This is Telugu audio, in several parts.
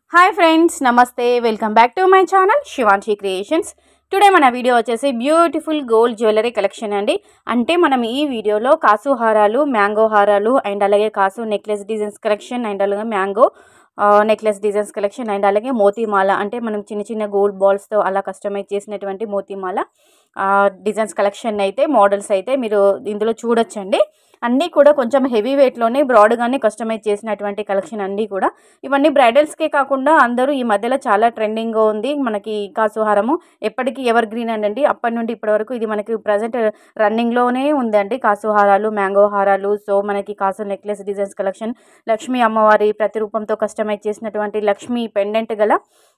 హాయ్ ఫ్రెండ్స్ నమస్తే welcome back to my channel Shivanshi Creations today మన వీడియో వచ్చేసి బ్యూటిఫుల్ గోల్డ్ జ్యువెలరీ కలెక్షన్ అండి అంటే మనం ఈ వీడియోలో కాసు హారాలు మ్యాంగో హారాలు అండ్ అలాగే కాసు నెక్లెస్ డిజైన్స్ కలెక్షన్ అండ్ అలాగే mango necklace designs collection and అలాగే మోతీమాల అంటే మనం చిన్న చిన్న గోల్డ్ బాల్స్తో అలా కస్టమైజ్ చేసినటువంటి మోతీమాల డిజైన్స్ కలెక్షన్ అయితే మోడల్స్ అయితే మీరు ఇందులో చూడొచ్చండి అన్నీ కూడా కొంచెం హెవీ వెయిట్లోనే బ్రాడ్గానే కస్టమైజ్ చేసినటువంటి కలెక్షన్ అన్నీ కూడా ఇవన్నీ బ్రైడల్స్కే కాకుండా అందరూ ఈ మధ్యలో చాలా ట్రెండింగ్గా ఉంది మనకి కాసుహారము ఎప్పటికీ ఎవర్ గ్రీన్ అండి అప్పటి నుండి ఇప్పటి వరకు ఇది మనకి ప్రజెంట్ రన్నింగ్లోనే ఉందండి కాసుహారాలు మ్యాంగో హారాలు సో మనకి కాసు నెక్లెస్ డిజైన్స్ కలెక్షన్ లక్ష్మీ అమ్మవారి ప్రతిరూపంతో కస్టమైజ్ చేసినటువంటి లక్ష్మీ పెండెంట్ గల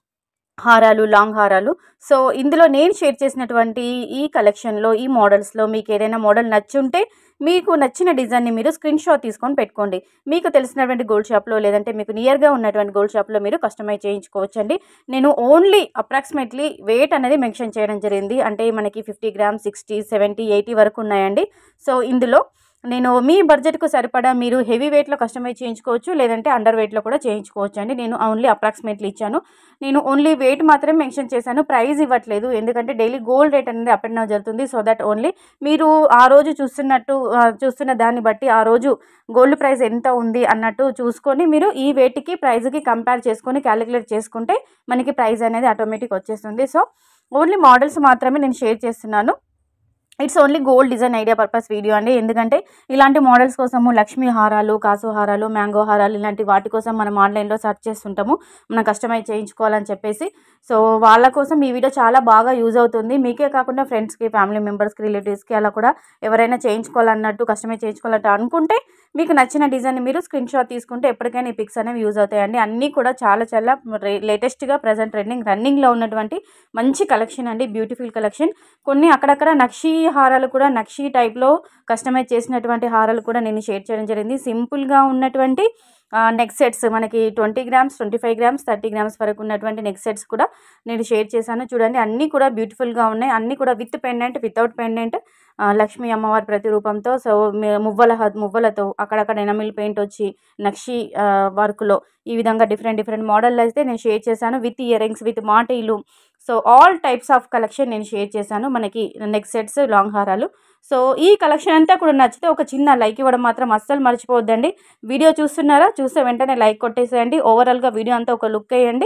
హారాలు లాంగ్ హారాలు సో ఇందులో నేను షేర్ చేసినటువంటి ఈ కలెక్షన్లో ఈ మోడల్స్లో మీకు ఏదైనా మోడల్ నచ్చుంటే మీకు నచ్చిన డిజైన్ని మీరు స్క్రీన్ షాట్ తీసుకొని పెట్టుకోండి మీకు తెలిసినటువంటి గోల్డ్ షాప్లో లేదంటే మీకు నియర్గా ఉన్నటువంటి గోల్డ్ షాప్లో మీరు కస్టమైజ్ చేయించుకోవచ్చండి నేను ఓన్లీ అప్రాక్సిమేట్లీ వెయిట్ అనేది మెన్షన్ చేయడం జరిగింది అంటే మనకి fifty grams sixty seventy eighty వరకు ఉన్నాయండి సో ఇందులో నేను మీ బడ్జెట్కు సరిపడా మీరు హెవీ వెయిట్లో కస్టమైజ్ చేయించుకోవచ్చు లేదంటే అండర్ వెయిట్లో కూడా చేయించుకోవచ్చు అండి నేను ఓన్లీ అప్రాక్సిమేట్లీ ఇచ్చాను నేను ఓన్లీ వెయిట్ మాత్రమే మెన్షన్ చేశాను ప్రైస్ ఇవ్వట్లేదు ఎందుకంటే డైలీ గోల్డ్ రేట్ అనేది అప్ అండ్ డౌన్ జరుగుతుంది సో దట్ ఓన్లీ మీరు ఆ రోజు చూస్తున్నట్టు ఆ, చూస్తున్న దాన్ని బట్టి ఆ రోజు గోల్డ్ ప్రైస్ ఎంత ఉంది అన్నట్టు చూసుకొని మీరు ఈ వెయిట్కి ప్రైస్కి కంపేర్ చేసుకొని క్యాలిక్యులేట్ చేసుకుంటే మనకి ప్రైస్ అనేది ఆటోమేటిక్ వచ్చేస్తుంది సో ఓన్లీ మోడల్స్ మాత్రమే నేను షేర్ చేస్తున్నాను it's only gold design idea purpose video అండి ఎందుకంటే ఇలాంటి మోడల్స్ కోసము లక్ష్మీ హారాలు కాసు హారాలు మ్యాంగో హారాలు ఇలాంటి వాటి కోసం మనం ఆన్లైన్లో సెర్చ్ చేస్తుంటాము మనం కస్టమైజ్ చేయించుకోవాలని చెప్పేసి సో వాళ్ళ కోసం ఈ వీడియో చాలా బాగా యూజ్ అవుతుంది మీకే కాకుండా ఫ్రెండ్స్కి ఫ్యామిలీ మెంబర్స్కి రిలేటివ్స్కి అలా కూడా ఎవరైనా చేయించుకోవాలన్నట్టు కస్టమైజ్ చేయించుకోవాలంటే అనుకుంటే మీకు నచ్చిన డిజైన్ మీరు స్క్రీన్ షాట్ తీసుకుంటే ఎప్పటికైనా ఈ పిక్స్ అనేవి యూజ్ అవుతాయండి అన్నీ కూడా చాలా చాలా లేటెస్ట్గా ప్రజెంట్ ట్రెండింగ్ రన్నింగ్లో ఉన్నటువంటి మంచి కలెక్షన్ అండి బ్యూటిఫుల్ కలెక్షన్ కొన్ని అక్కడక్కడ నక్షీ హారాలు కూడా నక్షీ టైప్లో కస్టమైజ్ చేసినటువంటి హారాలు కూడా నేను షేర్ చేయడం జరిగింది సింపుల్గా ఉన్నటువంటి నెక్ సెట్స్ మనకి twenty grams twenty five grams thirty grams వరకు ఉన్నటువంటి నెక్ సెట్స్ కూడా నేను షేర్ చేశాను చూడండి అన్నీ కూడా బ్యూటిఫుల్గా ఉన్నాయి అన్నీ కూడా with pendant without pendant Lakshmi అమ్మవారి ప్రతిరూపంతో సో మి- మువ్వల హ- మువ్వలతో అక్కడక్కడ ఎనమిల్ పెయింట్ వచ్చి నక్షి వర్క్లో ఈ విధంగా డిఫరెంట్ డిఫరెంట్ మోడల్ అయితే నేను షేర్ చేశాను విత్ ఇయర్ రింగ్స్ విత్ మాటీలు so all types of collection నేను షేర్ చేశాను మనకి నెక్ సెట్స్ లాంగ్ హారాలు సో ఈ కలెక్షన్ అంతా కూడా నచ్చితే ఒక చిన్న లైక్ ఇవ్వడం మాత్రం అస్సలు మర్చిపోవద్దండి వీడియో చూస్తున్నారా చూస్తే వెంటనే లైక్ కొట్టేసేయండి ఓవరాల్గా వీడియో అంతా ఒక లుక్ వేయండి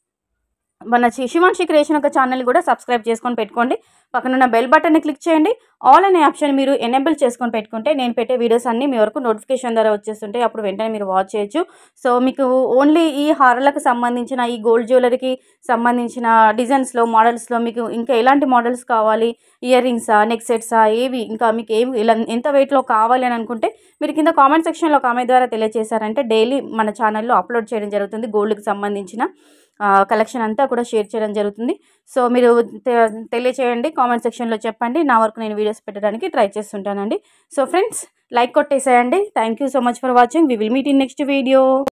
మన శి- శివాంశి క్రియేషన్ ఒక ఛానల్ కూడా సబ్స్క్రైబ్ చేసుకొని పెట్టుకోండి పక్కనున్న బెల్ బటన్ని క్లిక్ చేయండి ఆల్ అనే ఆప్షన్ మీరు ఎనేబుల్ చేసుకొని పెట్టుకుంటే నేను పెట్టే వీడియోస్ అన్నీ మీ వరకు నోటిఫికేషన్ ద్వారా వచ్చేస్తుంటాయి అప్పుడు వెంటనే మీరు వాచ్ చేయొచ్చు సో మీకు ఓన్లీ ఈ హారాలకు సంబంధించిన ఈ గోల్డ్ జ్యువెలరీకి సంబంధించిన డిజైన్స్లో మోడల్స్లో మీకు ఇంకా ఎలాంటి మోడల్స్ కావాలి ఇయర్ రింగ్సా నెక్ సెట్సా ఏవి ఇంకా మీకు ఏవి ఇలా ఎంత వెయిట్లో కావాలి అని అనుకుంటే మీరు కింద కామెంట్ సెక్షన్లో కామెంట్ ద్వారా తెలియజేశారంటే డైలీ మన ఛానల్లో అప్లోడ్ చేయడం జరుగుతుంది గోల్డ్కి సంబంధించిన కలెక్షన్ అంతా కూడా షేర్ చేయడం జరుగుతుంది సో మీరు తె- తెలియచేయండి కామెంట్ సెక్షన్లో చెప్పండి నా వరకు నేను వీడియోస్ పెట్టడానికి ట్రై చేస్తుంటానండి సో ఫ్రెండ్స్ లైక్ కొట్టేసేయండి thank you so much for watching we will meet in next video